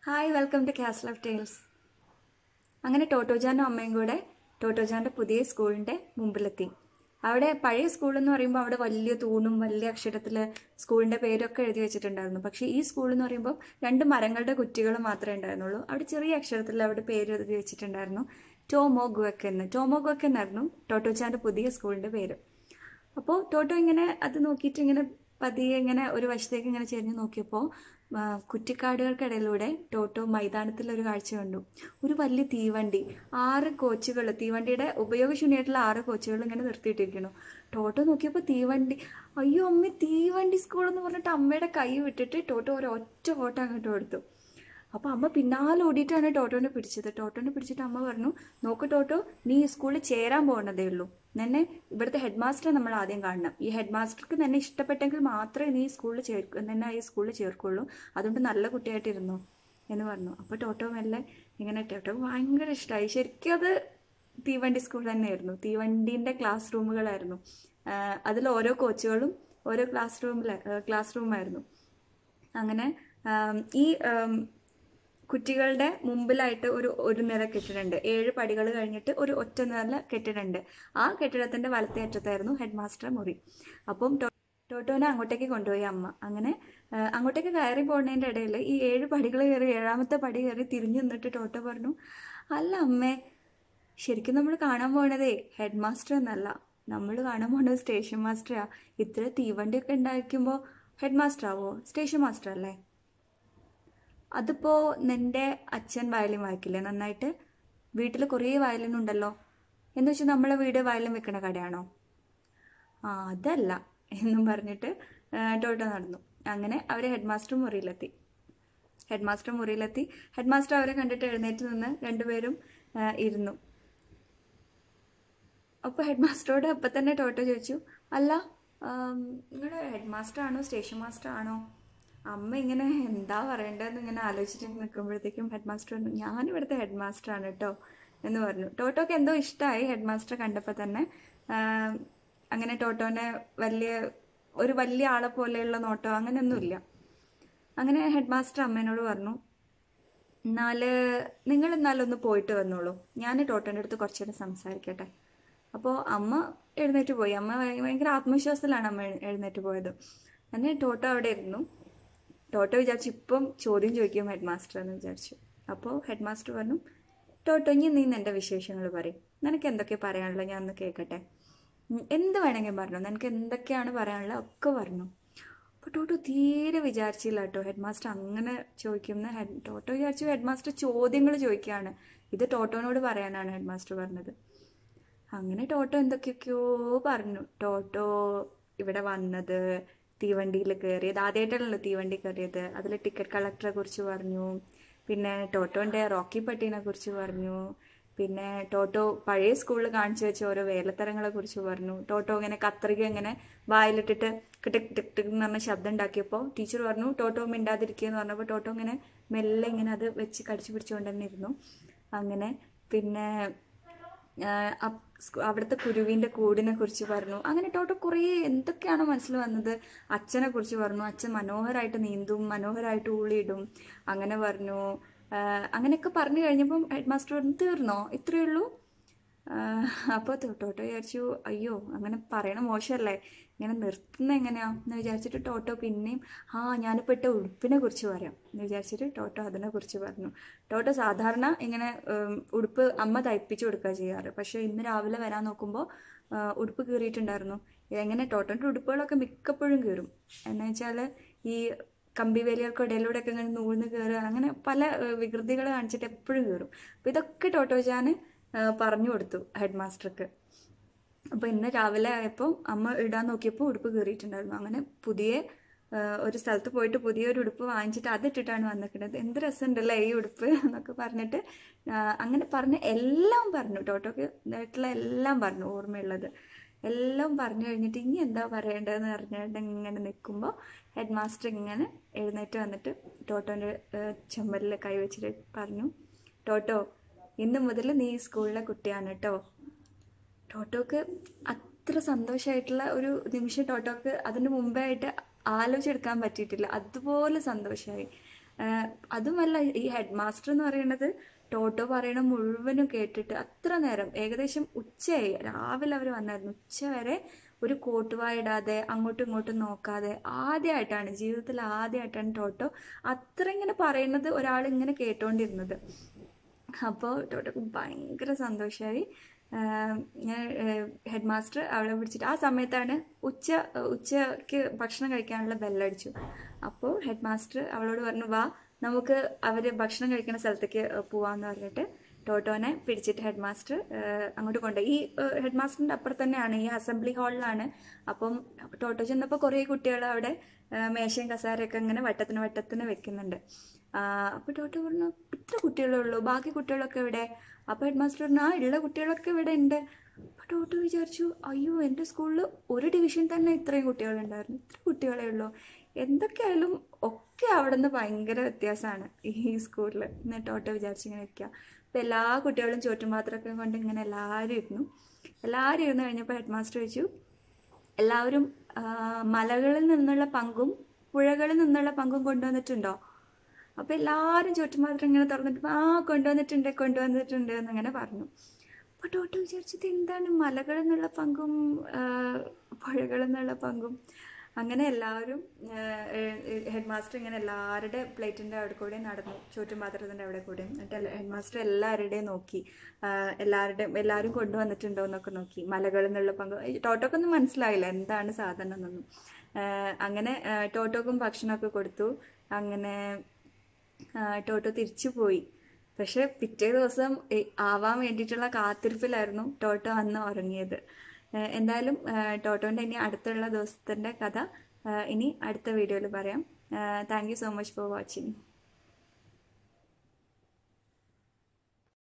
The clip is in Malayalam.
hi welcome to castle of tales അങ്ങനെ ടോട്ടോജാനും അമ്മയും കൂടെ ടോട്ടോജാൻ്റെ പുതിയ സ്കൂളിൻ്റെ മുമ്പിലെത്തി അവിടെ പഴയ സ്കൂൾ എന്ന് പറയുമ്പോൾ അവിടെ വലിയ തൂണും വലിയ അക്ഷരത്തിൽ സ്കൂളിൻ്റെ പേരൊക്കെ എഴുതി വെച്ചിട്ടുണ്ടായിരുന്നു പക്ഷേ ഈ സ്കൂൾ എന്ന് പറയുമ്പോൾ രണ്ട് മരങ്ങളുടെ കുറ്റികൾ മാത്രമേ ഉണ്ടായിരുന്നുള്ളൂ അവിടെ ചെറിയ അക്ഷരത്തിൽ അവിടെ പേര് എഴുതി വെച്ചിട്ടുണ്ടായിരുന്നു ടോമോ ഗുവക്ക് എന്ന് ടോമോ ഗുവക്ക് എന്നായിരുന്നു ടോട്ടോജാൻ്റെ പുതിയ സ്കൂളിൻ്റെ പേര് അപ്പോൾ ടോട്ടോ ഇങ്ങനെ അത് നോക്കിയിട്ട് ഇങ്ങനെ പതിയെ ഇങ്ങനെ ഒരു വശത്തേക്ക് ഇങ്ങനെ ചെരിഞ്ഞ് നോക്കിയപ്പോൾ ആ, കുറ്റിക്കാടുകൾക്കിടയിലൂടെ ടോട്ടോ മൈതാനത്തിൽ ഒരു കാഴ്ച കണ്ടു ഒരു വലിയ തീവണ്ടി ആറ് കോച്ചുകൾ തീവണ്ടിയുടെ ഉപയോഗശൂന്യമായിട്ടുള്ള ആറ് കോച്ചുകൾ ഇങ്ങനെ നിർത്തിയിട്ടിരിക്കുന്നു ടോട്ടോ നോക്കിയപ്പോൾ തീവണ്ടി അയ്യോ അമ്മ തീവണ്ടി സ്കൂൾ എന്ന് പറഞ്ഞിട്ട് അമ്മയുടെ കൈ വിട്ടിട്ട് ടോട്ടോ ഒരു ഒറ്റ ഓട്ടം അങ്ങോട്ട് കൊടുത്തു അപ്പോൾ അമ്മ പിന്നാലെ ഓടിയിട്ടാണ് ടോട്ടോനെ പിടിച്ചത് ടോട്ടോനെ പിടിച്ചിട്ട് അമ്മ പറഞ്ഞു നോക്ക് ടോട്ടോ നീ ഈ സ്കൂളിൽ ചേരാൻ പോകുന്നതേ ഉള്ളൂ നിന്നെ ഇവിടുത്തെ ഹെഡ് മാസ്റ്ററെ നമ്മൾ ആദ്യം കാണണം ഈ ഹെഡ് മാസ്റ്റർക്ക് നിന്നെ ഇഷ്ടപ്പെട്ടെങ്കിൽ മാത്രമേ നീ ഈ സ്കൂളിൽ ചേർക്കൂ നിന്നെ ഈ സ്കൂളിൽ ചേർക്കുള്ളൂ അതുകൊണ്ട് നല്ല കുട്ടിയായിട്ടിരുന്നു എന്ന് പറഞ്ഞു അപ്പോൾ ടോട്ടോ മെല്ലെ ഇങ്ങനെ ടോട്ടോ ഭയങ്കര ഇഷ്ടമായി ശരിക്കും അത് തീവണ്ടി സ്കൂൾ തന്നെയായിരുന്നു തീവണ്ടീൻ്റെ ക്ലാസ് റൂമുകളായിരുന്നു അതിൽ ഓരോ കോച്ചുകളും ഓരോ ക്ലാസ് റൂമിൽ ക്ലാസ് റൂമായിരുന്നു അങ്ങനെ ആം, ഈ ആം, കുറ്റികളുടെ മുമ്പിലായിട്ട് ഒരു ഒരു നില കെട്ടിടമുണ്ട് ഏഴ് പടികൾ കഴിഞ്ഞിട്ട് ഒരു ഒറ്റ നില കെട്ടിടമുണ്ട് ആ കെട്ടിടത്തിന്റെ വലത്തേ അറ്റത്തായിരുന്നു ഹെഡ് മാസ്റ്റർ മുറി അപ്പം ടോ- ടോട്ടോനെ അങ്ങോട്ടേക്ക് കൊണ്ടുപോയി അമ്മ അങ്ങനെ ആ, അങ്ങോട്ടേക്ക് കയറി പോകുന്നതിൻ്റെ ഇടയിൽ ഈ ഏഴ് പടികൾ കയറി ഏഴാമത്തെ പടി കയറി തിരിഞ്ഞു നിന്നിട്ട് ടോട്ടോ പറഞ്ഞു അല്ല അമ്മേ ശരിക്കും നമ്മൾ കാണാൻ പോണതേ ഹെഡ് മാസ്റ്റർ എന്നല്ല നമ്മൾ കാണാൻ പോണത് സ്റ്റേഷൻ മാസ്റ്ററാ ഇത്ര തീവണ്ടിയൊക്കെ ഉണ്ടായിരിക്കുമ്പോൾ ഹെഡ് മാസ്റ്റർ ആവോ സ്റ്റേഷൻ മാസ്റ്റർ അല്ലേ അതിപ്പോ നിന്റെ അച്ഛൻ വയലിൻ വായിക്കില്ലേ നന്നായിട്ട് വീട്ടിൽ കുറേ വയലിൻ ഉണ്ടല്ലോ എന്ന് വെച്ചാൽ നമ്മളെ വീട് വയലിൻ വെക്കണ കടയാണോ ആ അതല്ല എന്നും പറഞ്ഞിട്ട് ആ, ടോട്ടോ നടന്നു അങ്ങനെ അവർ ഹെഡ് മാസ്റ്റർ മുറിയിലെത്തി ഹെഡ് മാസ്റ്റർ മുറിയിലെത്തി ഹെഡ് മാസ്റ്റർ അവരെ കണ്ടിട്ട് എഴുന്നേറ്റ് നിന്ന് രണ്ടുപേരും ആ, ഇരുന്നു അപ്പോൾ ഹെഡ് മാസ്റ്ററോട് അപ്പം തന്നെ ടോട്ടോ ചോദിച്ചു അല്ല നിങ്ങളുടെ ഹെഡ് മാസ്റ്റർ ആണോ സ്റ്റേഷൻ മാസ്റ്റർ ആണോ അമ്മ ഇങ്ങനെ എന്താ പറയേണ്ടതെന്ന് ഇങ്ങനെ ആലോചിച്ചിട്ട് നിൽക്കുമ്പോഴത്തേക്കും ഹെഡ് മാസ്റ്റർ പറഞ്ഞു ഞാൻ ഇവിടുത്തെ ഹെഡ് മാസ്റ്റർ ആണ് കേട്ടോ എന്ന് പറഞ്ഞു ടോട്ടോക്ക് എന്തോ ഇഷ്ടമായി ഹെഡ് മാസ്റ്റർ കണ്ടപ്പോൾ തന്നെ ആം, അങ്ങനെ ടോട്ടോനെ വലിയ ഒരു വലിയ ആളെ പോലെയുള്ള നോട്ടോ അങ്ങനെയൊന്നുമില്ല അങ്ങനെ ഹെഡ് മാസ്റ്റർ അമ്മേനോട് പറഞ്ഞു എന്നാല് നിങ്ങൾ എന്നാലൊന്ന് പോയിട്ട് വന്നോളൂ ഞാൻ ടോട്ടോൻ്റെ അടുത്ത് കുറച്ചു നേരം സംസാരിക്കട്ടെ അപ്പോൾ അമ്മ എഴുന്നേറ്റ് പോയി അമ്മ ഭയ- ഭയങ്കര ആത്മവിശ്വാസത്തിലാണ് അമ്മ എഴു- എഴുന്നേറ്റ് പോയത് അങ്ങനെ ടോട്ടോ അവിടെ ഇരുന്നു ടോട്ടോ വിചാരിച്ചു ഇപ്പം ചോദ്യം ചോദിക്കും ഹെഡ് മാസ്റ്റർ എന്ന് വിചാരിച്ചു അപ്പോൾ ഹെഡ് മാസ്റ്റർ പറഞ്ഞു ടോട്ടോ ഇനി നീ എൻ്റെ വിശേഷങ്ങൾ പറയും നിനക്ക് എന്തൊക്കെ പറയാനുള്ളത് ഞാൻ ഒന്ന് കേൾക്കട്ടെ ഉം, എന്ത് വേണമെങ്കിലും പറഞ്ഞു നിനക്ക് എന്തൊക്കെയാണ് പറയാനുള്ളത് ഒക്കെ പറഞ്ഞു അപ്പോൾ ടോട്ടോ തീരെ വിചാരിച്ചില്ല കേട്ടോ ഹെഡ് മാസ്റ്റർ അങ്ങനെ ചോദിക്കുന്ന ഹെഡ് ടോട്ടോ വിചാരിച്ചു ഹെഡ് മാസ്റ്റർ ചോദ്യങ്ങൾ ചോദിക്കുകയാണ് ഇത് ടോട്ടോനോട് പറയാനാണ് ഹെഡ് മാസ്റ്റർ പറഞ്ഞത് അങ്ങനെ ടോട്ടോ എന്തൊക്കെയൊക്കെയോ പറഞ്ഞു ടോട്ടോ ഇവിടെ വന്നത് തീവണ്ടിയിൽ കയറിയത് ആദ്യമായിട്ടാണല്ലോ തീവണ്ടി കയറിയത് അതിൽ ടിക്കറ്റ് കളക്ടറെ കുറിച്ച് പറഞ്ഞു പിന്നെ ടോട്ടോൻ്റെ റോക്കി പട്ടീനെ കുറിച്ച് പറഞ്ഞു പിന്നെ ടോട്ടോ പഴയ സ്കൂളിൽ കാണിച്ചു വെച്ച ഓരോ വേലത്തരങ്ങളെ കുറിച്ച് പറഞ്ഞു ടോട്ടോ ഇങ്ങനെ കത്രിക ഇങ്ങനെ വായിലിട്ടിട്ട് ടിക് ടിക് ടിക് എന്ന് പറഞ്ഞ ശബ്ദം ഉണ്ടാക്കിയപ്പോൾ ടീച്ചർ പറഞ്ഞു ടോട്ടോ മിണ്ടാതിരിക്കുക എന്ന് പറഞ്ഞപ്പോൾ ടോട്ടോ ഇങ്ങനെ മെല്ലെ ഇങ്ങനെ അത് വെച്ച് കടിച്ചു പിടിച്ചുകൊണ്ട് തന്നെ ഇരുന്നു അങ്ങനെ പിന്നെ ആഹ് അപ്- സ്കു- അവിടുത്തെ കുരുവിന്റെ കൂടിനെ കുറിച്ച് പറഞ്ഞു അങ്ങനെ ടോട്ടോ കുറേ എന്തൊക്കെയാണോ മനസ്സിൽ വന്നത് അച്ഛനെ കുറിച്ച് പറഞ്ഞു അച്ഛൻ മനോഹരമായിട്ട് നീന്തും മനോഹരമായിട്ട് ഊളിയിടും അങ്ങനെ പറഞ്ഞു ആഹ് അങ്ങനെയൊക്കെ പറഞ്ഞു കഴിഞ്ഞപ്പം ഹെഡ് മാസ്റ്റർ പറഞ്ഞു തീർന്നോ ഇത്രയേ ഉള്ളൂ അപ്പോൾ ടോട്ടോ വിചാരിച്ചു അയ്യോ അങ്ങനെ പറയണ മോശമല്ലേ ഇങ്ങനെ നിർത്തുന്ന എങ്ങനെയാ എന്ന് വിചാരിച്ചിട്ട് ടോട്ടോ പിന്നെയും ആ ഞാനിപ്പോൾ ഇട്ട ഉടുപ്പിനെ കുറിച്ച് പറയാം എന്ന് വിചാരിച്ചിട്ട് ടോട്ടോ അതിനെ കുറിച്ച് പറഞ്ഞു ടോട്ടോ സാധാരണ ഇങ്ങനെ ഉം, ഉടുപ്പ് അമ്മ തയ്പ്പിച്ച് കൊടുക്കുക ചെയ്യാറ് പക്ഷേ ഇന്ന് രാവിലെ വരാൻ നോക്കുമ്പോൾ ആ, ഉടുപ്പ് കീറിയിട്ടുണ്ടായിരുന്നു എങ്ങനെ ടോട്ടോൻ്റെ ഉടുപ്പുകളൊക്കെ മിക്കപ്പോഴും കീറും എന്ന് വെച്ചാൽ ഈ കമ്പി വേലികൾക്ക് ഇടയിലൂടെയൊക്കെ ഇങ്ങനെ നൂഴ്ന്ന് കയറുക അങ്ങനെ പല വികൃതികൾ കാണിച്ചിട്ട് എപ്പോഴും കയറും അപ്പോൾ ഇതൊക്കെ ടോട്ടോ ഞാൻ പറഞ്ഞു കൊടുത്തു ഹെഡ് മാസ്റ്റർക്ക് അപ്പോൾ ഇന്ന് രാവിലെ ആയപ്പോൾ അമ്മ ഇടാൻ നോക്കിയപ്പോൾ ഉടുപ്പ് കീറിയിട്ടുണ്ടായിരുന്നു അങ്ങനെ പുതിയ ആ, ഒരു സ്ഥലത്ത് പോയിട്ട് പുതിയൊരു ഉടുപ്പ് വാങ്ങിച്ചിട്ട് അതിട്ടിട്ടാണ് വന്നിരിക്കുന്നത് എന്ത് രസമുണ്ടല്ലേ ഈ ഉടുപ്പ് എന്നൊക്കെ പറഞ്ഞിട്ട് ആ, അങ്ങനെ പറഞ്ഞ് എല്ലാം പറഞ്ഞു ടോട്ടോക്ക് ഇതായിട്ടുള്ള എല്ലാം പറഞ്ഞു ഓർമ്മയുള്ളത് എല്ലാം പറഞ്ഞു കഴിഞ്ഞിട്ട് ഇനി എന്താ പറയേണ്ടതെന്ന് പറഞ്ഞിട്ട് ഇങ്ങനെ നിൽക്കുമ്പോൾ ഹെഡ് മാസ്റ്റർ ഇങ്ങനെ എഴുന്നേറ്റ് വന്നിട്ട് ടോട്ടോൻ്റെ ചുമലിൽ കൈവച്ചിട്ട് പറഞ്ഞു ടോട്ടോ ഇന്ന് മുതൽ നീ ഈ സ്കൂളിലെ കുട്ടിയാണ് കേട്ടോ ടോട്ടോക്ക് അത്ര സന്തോഷമായിട്ടുള്ള ഒരു നിമിഷം ടോട്ടോക്ക് അതിന് മുമ്പേ ആയിട്ട് ആലോചിച്ചെടുക്കാൻ പറ്റിയിട്ടില്ല അതുപോലെ സന്തോഷമായി ഏഹ് അതുമല്ല ഈ ഹെഡ് മാസ്റ്റർ എന്ന് പറയുന്നത് ടോട്ടോ പറയണ മുഴുവനും കേട്ടിട്ട് അത്ര നേരം ഏകദേശം ഉച്ചയായി രാവിലെ അവർ വന്നായിരുന്നു ഉച്ച വരെ ഒരു കോട്ടുവായ ഇടാതെ അങ്ങോട്ടും ഇങ്ങോട്ടും നോക്കാതെ ആദ്യമായിട്ടാണ് ജീവിതത്തിൽ ആദ്യമായിട്ടാണ് ടോട്ടോ അത്ര ഇങ്ങനെ പറയുന്നത് ഒരാൾ ഇങ്ങനെ കേട്ടോണ്ടിരുന്നത് അപ്പോൾ ടോട്ടോക്ക് ഭയങ്കര സന്തോഷമായി ഞാൻ ഹെഡ് മാസ്റ്റർ അവളെ പിടിച്ചിട്ട് ആ സമയത്താണ് ഉച്ച ഉച്ചയ്ക്ക് ഭക്ഷണം കഴിക്കാനുള്ള ബെല്ലടിച്ചു അപ്പോൾ ഹെഡ് മാസ്റ്റർ അവളോട് പറഞ്ഞു വാ നമുക്ക് അവർ ഭക്ഷണം കഴിക്കുന്ന സ്ഥലത്തേക്ക് പോവാന്ന് പറഞ്ഞിട്ട് ടോട്ടോനെ പിടിച്ചിട്ട് ഹെഡ് മാസ്റ്റർ അങ്ങോട്ട് കൊണ്ടുപോയി ഈ ഹെഡ് മാസ്റ്ററിൻ്റെ അപ്പുറത്ത് തന്നെയാണ് ഈ അസംബ്ലി ഹാളിലാണ് അപ്പം ടോട്ടോ ചെന്നപ്പോൾ കുറേ കുട്ടികൾ അവിടെ ആ, മേശയും കസാരയൊക്കെ ഇങ്ങനെ വട്ടത്തിന് വട്ടത്തിന് വെക്കുന്നുണ്ട് അപ്പോൾ ടോട്ടോ പറഞ്ഞു ഇത്ര കുട്ടികളേ ഉള്ളൂ ബാക്കി കുട്ടികളൊക്കെ ഇവിടെ അപ്പോൾ ഹെഡ് മാസ്റ്റർ പറഞ്ഞു ആ ഉള്ള കുട്ടികളൊക്കെ ഇവിടെ ഉണ്ട് അപ്പോൾ ടോട്ടോ വിചാരിച്ചു അയ്യോ എൻ്റെ സ്കൂളിൽ ഒരു ഡിവിഷൻ തന്നെ ഇത്രയും കുട്ടികളുണ്ടായിരുന്നു ഇത്ര കുട്ടികളേ ഉള്ളൂ എന്തൊക്കെയായാലും ഒക്കെ അവിടെ നിന്ന് ഭയങ്കര വ്യത്യാസമാണ് ഈ സ്കൂളിൽ എന്ന് ടോട്ടോ വിചാരിച്ചിങ്ങനെ ഇരിക്കുക അപ്പോൾ എല്ലാ കുട്ടികളും ചോറ്റുപാത്രമൊക്കെ കൊണ്ട് ഇങ്ങനെ എല്ലാവരും ഇരുന്നു എല്ലാവരും ഇരുന്ന് കഴിഞ്ഞപ്പോൾ ഹെഡ് മാസ്റ്റർ ചോദിച്ചു എല്ലാവരും ആ, മലകളിൽ നിന്നുള്ള പങ്കും പുഴകളിൽ നിന്നുള്ള പങ്കും കൊണ്ടുവന്നിട്ടുണ്ടോ അപ്പോൾ എല്ലാവരും ചുറ്റുമാത്രം ഇങ്ങനെ തുറന്നിട്ട് ആ കൊണ്ടുവന്നിട്ടുണ്ട് കൊണ്ടുവന്നിട്ടുണ്ട് എന്നങ്ങനെ പറഞ്ഞു അപ്പോൾ ടോട്ടോ വിചാരിച്ചത് എന്താണ് മലകളിൽ നിന്നുള്ള പങ്കും ആ, പുഴകളിൽ നിന്നുള്ള പങ്കും അങ്ങനെ എല്ലാവരും ഹെഡ് മാസ്റ്റർ ഇങ്ങനെ എല്ലാവരുടെ പ്ലേറ്റിൻ്റെ അവിടെ കൂടെ നടന്നു ചോറ്റുപാത്രത്തിൻ്റെ അവിടെ കൂടെ എന്നിട്ട് ഹെഡ് മാസ്റ്റർ എല്ലാവരുടെയും നോക്കി ആ, എല്ലാവരുടെയും എല്ലാവരും കൊണ്ടുവന്നിട്ടുണ്ടോ എന്നൊക്കെ നോക്കി മലകളിൽ നിന്നുള്ള പങ്ക് ടോട്ടോക്കൊന്നും മനസ്സിലായില്ല എന്താണ് സാധനം എന്നൊന്നും ആ, അങ്ങനെ ആ, ടോട്ടോക്കും ഭക്ഷണമൊക്കെ കൊടുത്തു അങ്ങനെ ആ, ടോട്ടോ തിരിച്ചു പോയി പക്ഷെ പിറ്റേ ദിവസം ഈ ആവാൻ വേണ്ടിയിട്ടുള്ള കാത്തിരിപ്പിലായിരുന്നു ടോട്ടോ അന്ന് ഉറങ്ങിയത് ഏഹ് എന്തായാലും ഏഹ് ടോട്ടോൻ്റെ ഇനി അടുത്തുള്ള ദിവസത്തിൻ്റെ കഥ ഏഹ് ഇനി അടുത്ത വീഡിയോയിൽ പറയാം thank you so much for watching